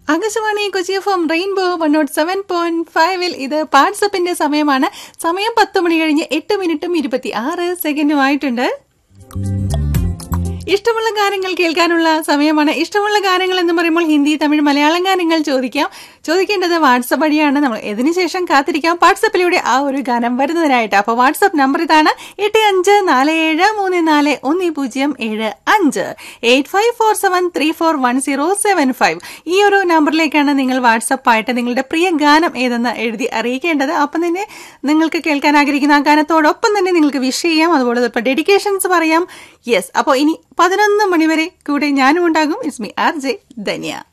Akashvani Kochi F M Rainbow one naught seven point ഫൈവിൽ ഇത് വാട്സപ്പിന്റെ സമയമാണ് സമയം പത്ത് മണി കഴിഞ്ഞ് എട്ട് മിനിറ്റും ഇരുപത്തി ആറ് സെക്കൻഡും ആയിട്ടുണ്ട് ഇഷ്ടമുള്ള ഗാനങ്ങൾ കേൾക്കാനുള്ള സമയമാണ് ഇഷ്ടമുള്ള ഗാനങ്ങൾ എന്ന് പറയുമ്പോൾ ഹിന്ദി തമിഴ് മലയാളം ഗാനങ്ങൾ ചോദിക്കാം ചോദിക്കേണ്ടത് വാട്സപ്പ് വഴിയാണ് നമ്മൾ ഇതിനു ശേഷം കാത്തിരിക്കാം വാട്സപ്പിലൂടെ ആ ഒരു ഗാനം വരുന്നതിനായിട്ട് അപ്പോൾ വാട്സപ്പ് നമ്പർ ഇതാണ് എട്ട് അഞ്ച് നാല് ഏഴ് മൂന്ന് നാല് ഒന്ന് പൂജ്യം ഏഴ് അഞ്ച് eight five four seven three four one zero seven five ഈ ഒരു നമ്പറിലേക്കാണ് നിങ്ങൾ വാട്സപ്പായിട്ട് നിങ്ങളുടെ പ്രിയ ഗാനം ഏതെന്ന് എഴുതി അറിയിക്കേണ്ടത് അപ്പം തന്നെ നിങ്ങൾക്ക് കേൾക്കാൻ ആഗ്രഹിക്കുന്ന ആ ഗാനത്തോടൊപ്പം തന്നെ നിങ്ങൾക്ക് വിഷ് ചെയ്യാം അതുപോലെ ഇപ്പോൾ ഡെഡിക്കേഷൻസ് പറയാം യെസ് അപ്പോൾ ഇനി പതിനൊന്ന് മണിവരെ കൂടെ ഞാനും ഉണ്ടാകും it's me R J Dhanya